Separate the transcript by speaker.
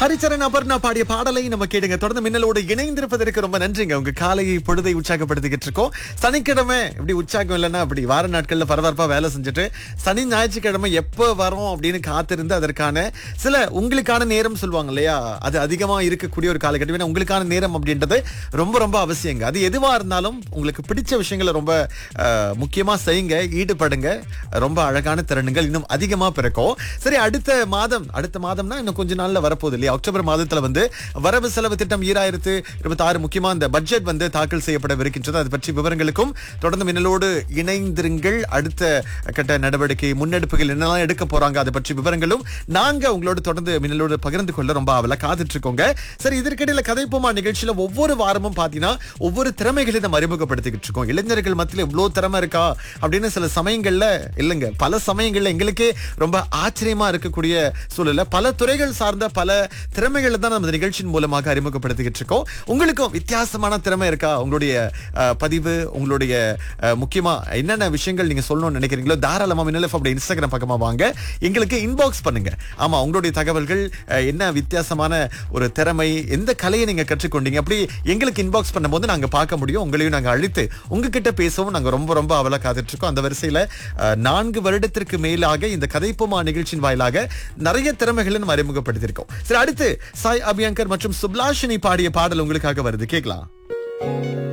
Speaker 1: ஹரிச்சரன் அபர்ணா பாடிய பாடலை நம்ம கேடுங்க தொடர்ந்து மின்னலோடு இணைந்திருப்பதற்கு ரொம்ப நன்றிங்க உங்க காலையை பொழுதை உற்சாகப்படுத்திக்கிட்டு இருக்கோம் சனிக்கிழமை இப்படி உற்சாகம் இல்லைன்னா அப்படி வார நாட்கள்ல பரபரப்பா வேலை செஞ்சுட்டு சனி ஞாயிற்றுக்கிழமை எப்போ வரும் அப்படின்னு காத்திருந்து அதற்கான சில உங்களுக்கான நேரம் சொல்லுவாங்க இல்லையா அது அதிகமா இருக்கக்கூடிய ஒரு காலகட்டம் ஏன்னா உங்களுக்கான நேரம் அப்படின்றது ரொம்ப ரொம்ப அவசியங்க அது எதுவா இருந்தாலும் உங்களுக்கு பிடிச்ச விஷயங்களை ரொம்ப அஹ், முக்கியமா செய்யுங்க ஈடுபடுங்க ரொம்ப அழகான தருணங்கள் இன்னும் அதிகமா பிறக்கும் சரி அடுத்த மாதம் அடுத்த மாதம்னா இன்னும் கொஞ்ச நாள்ல வரப்போகுது இல்லையா அக்டோபர் மாதத்துல வந்து வரவு செலவு திட்டம் ஈராயிரத்து இருபத்தி ஆறு முக்கியமா இந்த பட்ஜெட் வந்து தாக்கல் செய்யப்படவிருக்கின்றது அது பற்றி விவரங்களுக்கும் தொடர்ந்து மின்னலோடு இணைந்திருங்கள் அடுத்த கட்ட நடவடிக்கை முன்னெடுப்புகள் என்னெல்லாம் எடுக்க போறாங்க அதை பற்றி விவரங்களும் நாங்க உங்களோட தொடர்ந்து மின்னலோடு பகிர்ந்து கொள்ள ரொம்ப அவல காத்துட்டு இருக்கோங்க சரி இதற்கிடையில கதைப்போமா நிகழ்ச்சியில ஒவ்வொரு வாரமும் பாத்தீங்கன்னா ஒவ்வொரு திறமைகளை நம்ம அறிமுகப்படுத்திக்கிட்டு இருக்கோம் இளைஞர்கள் மத்தியில இவ்வளவு திறமை இருக்கா அப்படின்னு சில சமயங்கள்ல இல்லைங்க பல சமயங்கள்ல எங்களுக்கே ரொம்ப ஆச்சரியமா இருக்கக்கூடிய சூழல்ல பல துறைகள் சார்ந்த பல திறமைகளை தான் நம்ம இந்த நிகழ்ச்சியின் மூலமாக அறிமுகப்படுத்திக்கிட்டு இருக்கோம் உங்களுக்கும் வித்தியாசமான திறமை இருக்கா உங்களுடைய அஹ், பதிவு உங்களுடைய அஹ், முக்கியமா என்னென்ன விஷயங்கள் நீங்க சொல்லணும்னு நினைக்கிறீங்களோ தாராளமா மின்னல் அப்படி இன்ஸ்டாகிராம் பக்கமா வாங்க எங்களுக்கு இன்பாக்ஸ் பண்ணுங்க ஆமா உங்களுடைய தகவல்கள் அஹ், என்ன வித்தியாசமான ஒரு திறமை எந்த கலையை நீங்க கற்றுக்கொண்டீங்க அப்படி எங்களுக்கு இன்பாக்ஸ் பண்ணும்போது நாங்க பார்க்க முடியும் உங்களையும் நாங்க அழைத்து உங்ககிட்ட பேசவும் நாங்க ரொம்ப ரொம்ப அவலா காத்துட்டு இருக்கோம் அந்த வரிசையில அஹ், நான்கு வருடத்திற்கு மேலாக இந்த கதைப்போமா நிகழ்ச்சியின் வாயிலாக நிறைய திறமைகளை நம்ம அறிமுகப்படுத்தியிருக்கோம் சரி அடுத்து சாய் அபியங்கர் மற்றும் சுப்லாஷினி பாடிய பாடல் உங்களுக்காக வருது கேட்கலாம்